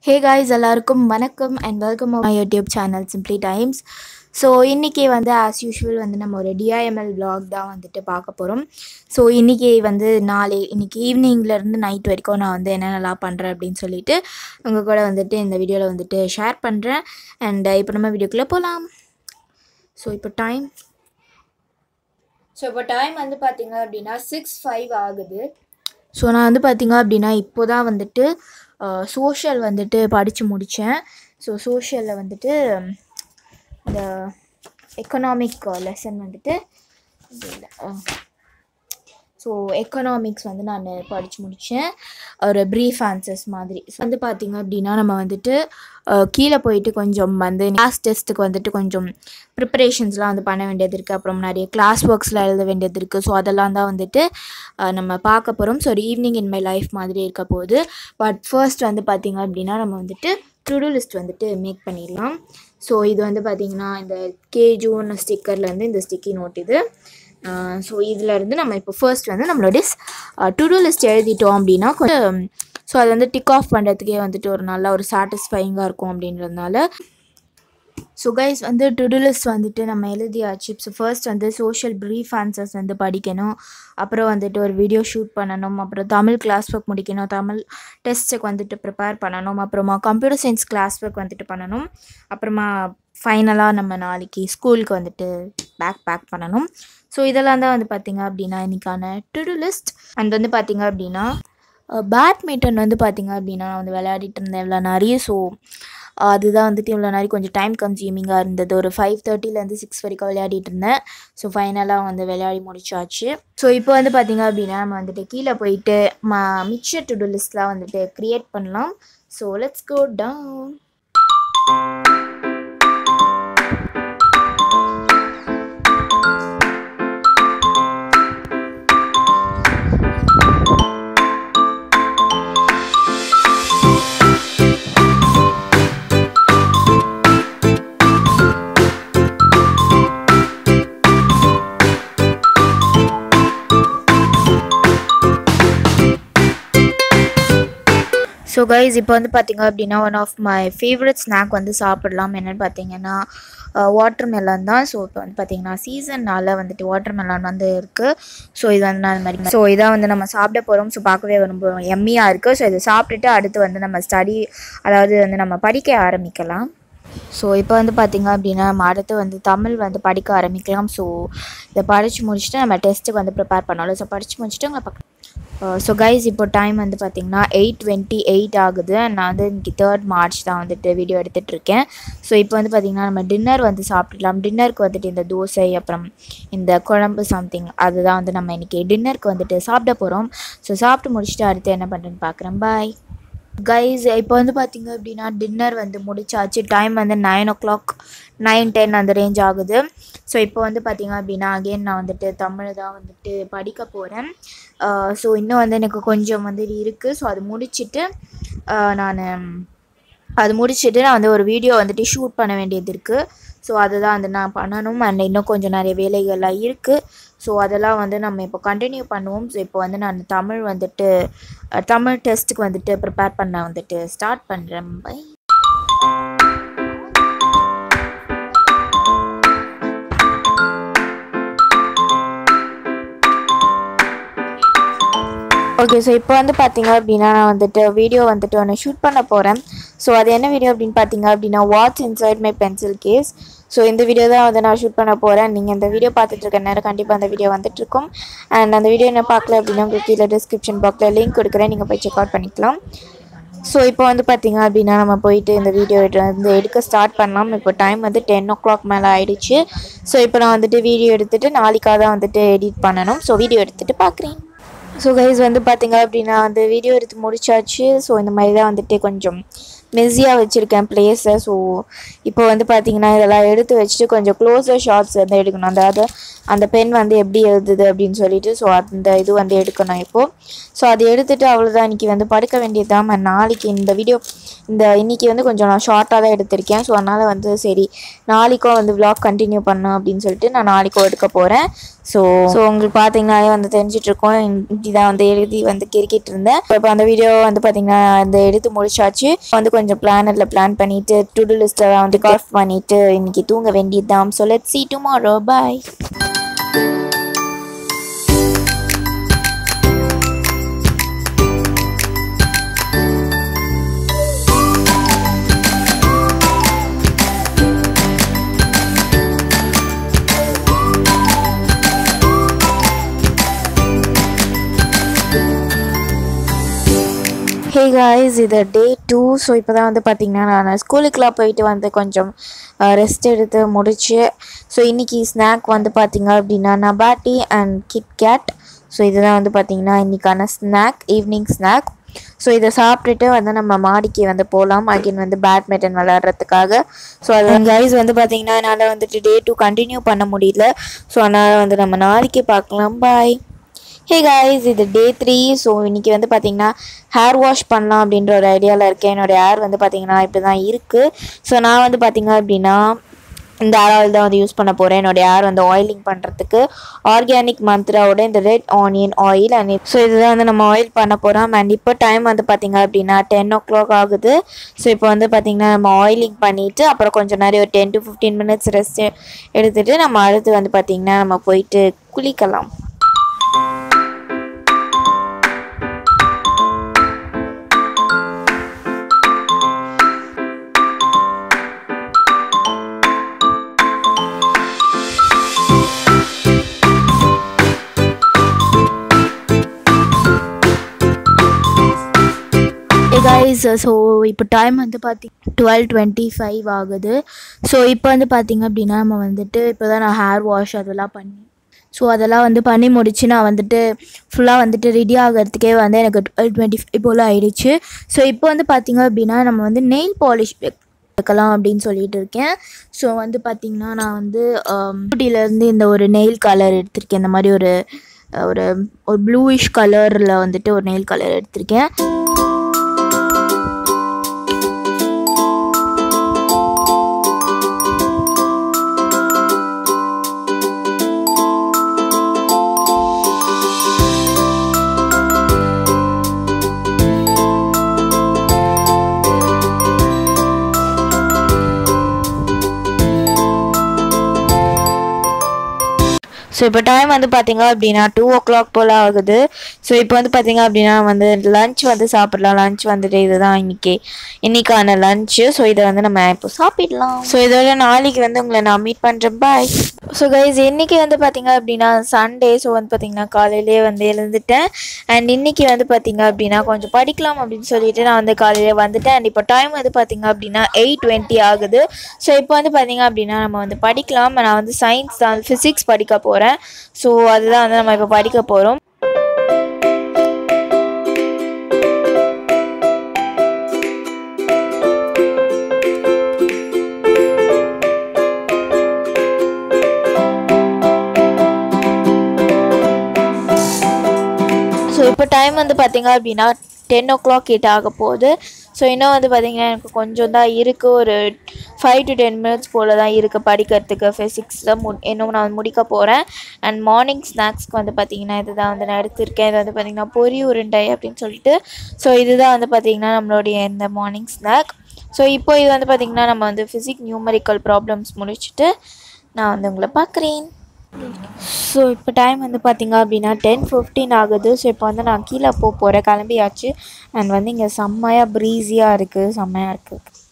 ஹே guys எல்லாருக்கும் வணக்கம் and welcome my YouTube channel simply times so இன்றைக்கி வந்து ஆஸ் யூஷுவல் வந்து நம்ம ஒரு டிஐஎம்எல் vlog தான் வந்துட்டு பார்க்க போகிறோம் ஸோ இன்றைக்கி வந்து நாளை இன்றைக்கி ஈவினிங்லேருந்து நைட் வரைக்கும் நான் வந்து என்னென்னலாம் பண்ணுறேன் அப்படின்னு சொல்லிட்டு உங்கள் கூட வந்துட்டு இந்த வீடியோவில் வந்துட்டு ஷேர் பண்ணுறேன் அண்ட் இப்போ நம்ம வீடியோக்குள்ளே போகலாம் ஸோ இப்போ டைம் ஸோ இப்போ டைம் வந்து பார்த்தீங்க அப்படின்னா சிக்ஸ் ஃபைவ் ஆகுது ஸோ நான் வந்து பார்த்தீங்க அப்படின்னா இப்போ தான் வந்துட்டு சோஷியல் வந்துட்டு படித்து முடித்தேன் ஸோ சோஷியலில் வந்துட்டு இந்த எக்கனாமிக் லெசன் வந்துட்டு ஸோ எக்கனாமிக்ஸ் வந்து நான் படித்து முடித்தேன் ஒரு ப்ரீஃப் ஆன்சர்ஸ் மாதிரி So, வந்து பார்த்திங்க அப்படின்னா நம்ம வந்துட்டு அஹ், கீழே போயிட்டு கொஞ்சம் வந்து கிளாஸ் டெஸ்ட்டுக்கு வந்துட்டு கொஞ்சம் ப்ரிப்பரேஷன்ஸ்லாம் வந்து பண்ண வேண்டியது இருக்குது அப்புறம் நிறைய கிளாஸ் ஒர்க்ஸ்லாம் எழுத வேண்டியது இருக்குது ஸோ அதெல்லாம் தான் வந்துட்டு அஹ், நம்ம பார்க்க போகிறோம் ஸோ ஒரு ஈவினிங் இன் மை லைஃப் மாதிரி இருக்க போகுது பட் ஃபர்ஸ்ட் வந்து பார்த்திங்க அப்படின்னா நம்ம வந்துட்டு டு லிஸ்ட் வந்துட்டு மேக் பண்ணிடலாம் ஸோ இது வந்து பார்த்திங்கன்னா இந்த கேஜூன் ஸ்டிக்கர்லேருந்து இந்த ஸ்டிக்கி நோட் இது ஸோ இதில் இருந்து நம்ம இப்போ ஃபர்ஸ்ட் வந்து நம்மளுடைய டு டூ லிஸ்ட் எழுதிட்டோம் அப்படின்னா கொஞ்சம் ஸோ அது வந்து டிக் ஆஃப் பண்ணுறதுக்கே வந்துட்டு ஒரு நல்ல ஒரு சாட்டிஸ்ஃபைங்காக இருக்கும் அப்படின்றதுனால ஸோ கைஸ் வந்து டு லிஸ்ட் வந்துட்டு நம்ம எழுதியாச்சு ஸோ ஃபர்ஸ்ட் வந்து சோஷியல் ப்ரீஃப் ஆன்சர்ஸ் வந்து படிக்கணும் அப்புறம் வந்துட்டு ஒரு வீடியோ ஷூட் பண்ணணும் அப்புறம் தமிழ் கிளாஸ் ஒர்க் முடிக்கணும் தமிழ் டெஸ்ட்டுக்கு வந்துட்டு ப்ரிப்பேர் பண்ணணும் அப்புறமா கம்ப்யூட்டர் சயின்ஸ் கிளாஸ் ஒர்க் வந்துட்டு பண்ணணும் அப்புறமா ஃபைனலாக நம்ம நாளைக்கு ஸ்கூலுக்கு வந்துட்டு பேக் பேக் பண்ணணும் ஸோ இதெல்லாம் தான் வந்து பார்த்திங்க அப்படின்னா இன்றைக்கான டு லிஸ்ட் அண்ட் வந்து பார்த்திங்க அப்படின்னா பேட்மிண்டன் வந்து பார்த்திங்க அப்படின்னா நான் வந்து விளையாடிட்டு இருந்தேன் இவ்வளோ நிறைய ஸோ அதுதான் வந்துட்டு இவ்வளோ நேரம் கொஞ்சம் டைம் கன்சியூமிங்காக இருந்தது ஒரு ஃபைவ் தேர்ட்டிலேருந்து சிக்ஸ் வரைக்கும் விளையாடிட்டு இருந்தேன் ஸோ ஃபைனலாக வந்து விளையாடி முடிச்சாச்சு ஸோ இப்போ வந்து பார்த்திங்க அப்படின்னா நம்ம வந்துட்டு கீழே போயிட்டு ம மிக்சர் டு டூ லிஸ்ட்லாம் வந்துட்டு க்ரியேட் பண்ணலாம் so let's go down so guys இப்போ வந்து பார்த்தீங்க அப்படின்னா one of my favourite snack வந்து சாப்பிடலாம் என்னென்னு பார்த்தீங்கன்னா வாட்டர் மெலன் தான் ஸோ இப்போ வந்து பார்த்தீங்கன்னா சீசன்னால் வந்துட்டு வாட்டர் மெலன் வந்து இருக்குது ஸோ இது வந்து நான் இந்த மாதிரி ஸோ இதான் வந்து நம்ம சாப்பிட போகிறோம் ஸோ பார்க்கவே ரொம்ப எம்மியாக இருக்குது ஸோ இதை சாப்பிட்டுட்டு அடுத்து வந்து நம்ம ஸ்டடி அதாவது வந்து நம்ம படிக்க ஆரம்பிக்கலாம் ஸோ இப்போ வந்து பார்த்திங்க அப்படின்னா நம்ம அடுத்து வந்து தமிழ் வந்து படிக்க ஆரம்பிக்கலாம் ஸோ இதை படித்து முடிச்சுட்டு நம்ம டெஸ்ட்டுக்கு வந்து ப்ரிப்பேர் பண்ணாலும் ஸோ படித்து முடிச்சுட்டு உங்களை பக்கம் ஸோ கைஸ் இப்போ டைம் வந்து பார்த்திங்கன்னா எயிட் டுவெண்ட்டி எயிட் ஆகுது நான் வந்து இன்றைக்கி தேர்ட் மார்ச் தான் வந்துட்டு வீடியோ எடுத்துகிட்டு இருக்கேன் ஸோ இப்போ வந்து பார்த்திங்கன்னா நம்ம டின்னர் வந்து சாப்பிடலாம் டின்னருக்கு வந்துட்டு இந்த தோசை அப்புறம் இந்த குழம்பு சம்திங் அதுதான் வந்து நம்ம இன்றைக்கி டின்னருக்கு வந்துட்டு சாப்பிட போகிறோம் ஸோ சாப்பிட்டு முடிச்சுட்டு அடுத்து என்ன பண்ணுறேன்னு பார்க்குறேன் பாய் கைஸ் இப்போ வந்து பார்த்தீங்க அப்படின்னா டின்னர் வந்து முடிச்சாச்சு டைம் வந்து nine o'clock nine ten அந்த ரேஞ்ச் ஆகுது ஸோ இப்போ வந்து பார்த்தீங்க அப்படின்னா அகெயின் நான் வந்துட்டு தமிழ் தான் வந்துட்டு படிக்க போகிறேன் ஸோ இன்னும் வந்து எனக்கு கொஞ்சம் வந்து இருக்குது ஸோ அது முடிச்சுட்டு நான் அது முடிச்சுட்டு நான் வந்து ஒரு வீடியோ வந்துட்டு ஷூட் பண்ண வேண்டியது இருக்குது ஸோ அதுதான் வந்து நான் பண்ணணும் அண்ட் இன்னும் கொஞ்சம் நிறைய வேலைகள்லாம் இருக்குது ஸோ அதெல்லாம் வந்து நம்ம இப்போ கண்டினியூ பண்ணுவோம் ஸோ இப்போ வந்து நான் தமிழ் வந்துட்டு அஹ், தமிழ் டெஸ்ட்டுக்கு வந்துட்டு ப்ரிப்பேர் பண்ண வந்துட்டு ஸ்டார்ட் பண்ணுறேன் பை ஓகே ஸோ இப்போ வந்து பார்த்தீங்க அப்படின்னா நான் வந்துட்டு வீடியோ வந்துட்டு ஒன்று ஷூட் பண்ண போகிறேன் ஸோ அது என்ன வீடியோ அப்படின்னு பார்த்தீங்க அப்படின்னா watch inside my pencil case so இந்த வீடியோ தான் வந்து நான் ஷூட் பண்ண போகிறேன் நீங்கள் இந்த வீடியோ பார்த்துட்டு இருக்க நேரம் கண்டிப்பாக அந்த வீடியோ வந்துட்டுருக்கும் அண்ட் அந்த வீடியோ என்ன பார்க்கல அப்படின்னா உங்களுக்கு கீழே டிஸ்கிரிப்ஷன் பாக்ஸில் லிங்க் கொடுக்குறேன் நீங்கள் போய் செக் அவுட் பண்ணிக்கலாம் ஸோ இப்போ வந்து பார்த்தீங்க அப்படின்னா நம்ம போயிட்டு இந்த வீடியோ வந்து எடுக்க ஸ்டார்ட் பண்ணலாம் இப்போ டைம் வந்து டென் ஓ கிளாக் மேலே ஆயிடுச்சு ஸோ இப்போ நான் வந்துட்டு வீடியோ எடுத்துகிட்டு நாளைக்காக தான் வந்துட்டு எடிட் பண்ணணும் ஸோ வீடியோ எடுத்துகிட்டு பார்க்குறேன் ஸோ கைஸ் வந்து பார்த்தீங்க அப்படின்னா வந்து வீடியோ எடுத்து முடிச்சாச்சு ஸோ இந்த மாதிரி தான் வந்துட்டு கொஞ்சம் மெஸியாக வச்சுருக்கேன் பிளேஸை ஸோ இப்போ வந்து பார்த்தீங்கன்னா இதெல்லாம் எடுத்து வச்சுட்டு கொஞ்சம் க்ளோஸர் ஷார்ட்ஸ் வந்து எடுக்கணும் அதாவது அந்த பென் வந்து எப்படி எழுதுது அப்படின்னு சொல்லிட்டு ஸோ அந்த இது வந்து எடுக்கணும் இப்போது ஸோ அதை எடுத்துட்டு அவ்வளோதான் இன்னைக்கு வந்து படுக்க வேண்டியதுதான் ம- நாளைக்கு இந்த வீடியோ இந்த இன்னைக்கு வந்து கொஞ்சம் நான் ஷார்ட்டாக தான் எடுத்திருக்கேன் ஸோ அதனால் வந்து சரி நாளைக்கும் வந்து vlog கண்டினியூ பண்ணணும் அப்படின்னு சொல்லிட்டு நான் நாளைக்கும் எடுக்க போகிறேன் ஸோ ஸோ உங்களுக்கு பார்த்தீங்கன்னாலே வந்து தெரிஞ்சிட்டு இருக்கோம் இப்படி தான் வந்து எழுதி வந்து கிரிக்கிட்டு இருந்தேன் இப்போ அந்த வீடியோ வந்து பார்த்தீங்கன்னா அந்த எடுத்து முடிச்சாச்சு வந்து கொஞ்சம் பிளானரில் பிளான் பண்ணிட்டு டு டூ லிஸ்ட்டை வந்து காஃப் பண்ணிட்டு இன்னைக்கு தூங்க வேண்டியதுதான் so let see tomorrow bye hey guys இது டே டூ ஸோ இப்போ தான் வந்து பார்த்தீங்கன்னா நான் ஸ்கூலுக்குலாம் போயிட்டு வந்து கொஞ்சம் ரெஸ்ட் எடுத்து முடிச்சு ஸோ இன்றைக்கி ஸ்நாக் வந்து பார்த்தீங்க அப்படின்னா நபாட்டி அண்ட் கிட்கேட் ஸோ இதுதான் வந்து பார்த்தீங்கன்னா இன்றைக்கான ஸ்நாக் ஈவினிங் ஸ்நாக் ஸோ இதை சாப்பிட்டுட்டு வந்து நம்ம மாடிக்கு வந்து போகலாம் அகைன் வந்து பேட்மிண்டன் விளையாடுறதுக்காக ஸோ அது கைஸ் வந்து பார்த்தீங்கன்னா என்னால் வந்துட்டு டே டூ கண்டினியூ பண்ண முடியல ஸோ அதனால் வந்து நம்ம நாளைக்கு பார்க்கலாம் பாய் ஹே காய்ஸ் இது டே த்ரீ ஸோ இன்றைக்கி வந்து பார்த்தீங்கன்னா ஹேர் வாஷ் பண்ணலாம் அப்படின்ற ஒரு ஐடியாவில் இருக்கேன் என்னோடய ஹேர் வந்து பார்த்தீங்கன்னா இப்படி தான் இருக்குது ஸோ நான் வந்து பார்த்தீங்க அப்படின்னா இந்த ஹேர் ஆயில் தான் வந்து யூஸ் பண்ண போகிறேன் என்னோடய ஹேர் வந்து ஆயிலிங் பண்ணுறதுக்கு ஆர்கானிக் மந்த்ராவோட இந்த red onion oil and so இதுதான் வந்து நம்ம ஆயில் பண்ண போகிறோம் அண்ட் இப்போ டைம் வந்து பார்த்தீங்க அப்படின்னா டென் ஓ கிளாக் ஆகுது ஸோ இப்போ வந்து பார்த்தீங்கன்னா நம்ம ஆயிலிங் பண்ணிவிட்டு அப்புறம் கொஞ்சம் நேரம் ஒரு ten to fifteen minutes rest எடுத்துகிட்டு நம்ம அடுத்து வந்து பார்த்தீங்கன்னா நம்ம போயிட்டு குளிக்கலாம் கைஸ் ஸோ இப்போ டைம் வந்து பார்த்தி டுவெல் டுவெண்ட்டி ஃபைவ் ஆகுது ஸோ இப்போ வந்து பார்த்திங்க அப்படின்னா நம்ம வந்துட்டு இப்போ தான் நான் ஹேர் வாஷ் அதெல்லாம் பண்ணி ஸோ அதெல்லாம் வந்து பண்ணி முடிச்சு நான் வந்துட்டு ஃபுல்லாக வந்துட்டு ரெடி ஆகிறதுக்கே வந்து எனக்கு டுவெல் டுவெண்ட்டி ஃபைவ் போல் ஆயிடுச்சு ஸோ இப்போ வந்து பார்த்திங்க அப்படின்னா நம்ம வந்து நெயில் பாலிஷ் வைக்கலாம் அப்படின்னு சொல்லிட்டு இருக்கேன் ஸோ வந்து பார்த்திங்கன்னா நான் வந்து ஊட்டியிலேருந்து இந்த ஒரு நெயில் கலர் எடுத்திருக்கேன் இந்த மாதிரி ஒரு ஒரு ஒரு ப்ளூயிஷ் கலரில் வந்துட்டு ஒரு நெயில் கலர் எடுத்திருக்கேன் ஸோ இப்போ டைம் வந்து பார்த்தீங்க அப்படின்னா டூ ஓ கிளாக் போல் ஆகுது ஸோ இப்போ வந்து பார்த்தீங்க அப்படின்னா வந்து லஞ்ச் வந்து சாப்பிடலாம் லஞ்ச் வந்துட்டு இதுதான் இன்னைக்கு இன்னைக்கான லஞ்சு ஸோ இதை வந்து நம்ம இப்போ சாப்பிடலாம் ஸோ இதோட நாளைக்கு வந்து உங்களை நான் மீட் பண்ணுறேன் பாய் ஸோ கைஸ் இன்னைக்கு வந்து பார்த்தீங்க அப்படின்னா சண்டே ஸோ வந்து பார்த்தீங்கன்னா காலையிலேயே வந்து எழுந்துட்டேன் அண்ட் இன்னைக்கு வந்து பார்த்தீங்க அப்படின்னா கொஞ்சம் படிக்கலாம் அப்படின்னு சொல்லிட்டு நான் வந்து காலையிலே வந்துட்டேன் அண்ட் இப்போ டைம் வந்து பார்த்தீங்க அப்படின்னா எயிட் டுவெண்ட்டி ஆகுது ஸோ இப்போ வந்து பார்த்தீங்க அப்படின்னா நம்ம வந்து படிக்கலாம் நான் வந்து சயின்ஸ் தான் ஃபிசிக்ஸ் படிக்க போகிறேன் ஸோ அதுதான் வந்து நம்ம இப்போ படிக்க போகிறோம் ஸோ இப்போ டைம் வந்து பார்த்தீங்க அப்படின்னா டென் ஓ கிளாக் கிட்ட ஆக போகுது ஸோ இன்னும் வந்து பார்த்தீங்கன்னா எனக்கு கொஞ்சம் தான் இருக்குது ஒரு ஃபைவ் டு டென் மினிட்ஸ் போல் தான் இருக்குது படிக்கிறதுக்கு ஃபிசிக்ஸில் மு இன்னும் நான் முடிக்க போகிறேன் அண்ட் மார்னிங் ஸ்நாக்ஸ்க்கு வந்து பார்த்தீங்கன்னா இதுதான் வந்து நான் எடுத்திருக்கேன் இது வந்து பார்த்தீங்கன்னா பொரி உருண்டை அப்படின்னு சொல்லிட்டு ஸோ இதுதான் வந்து பார்த்தீங்கன்னா நம்மளுடைய இந்த மார்னிங் ஸ்நாக் ஸோ இப்போ இது வந்து பார்த்தீங்கன்னா நம்ம வந்து ஃபிசிக் நியூமரிக்கல் ப்ராப்ளம்ஸ் முடிச்சுட்டு நான் வந்து உங்களை பார்க்குறேன் ஸோ இப்போ டைம் வந்து பார்த்தீங்க அப்படின்னா டென் ஃபிஃப்டீன் ஆகுது ஸோ இப்போ வந்து நான் கீழே போக போகிறேன் கிளம்பியாச்சு அண்ட் வந்து இங்கே செம்மையாக ப்ரீஸியாக இருக்குது செம்மையாக இருக்குது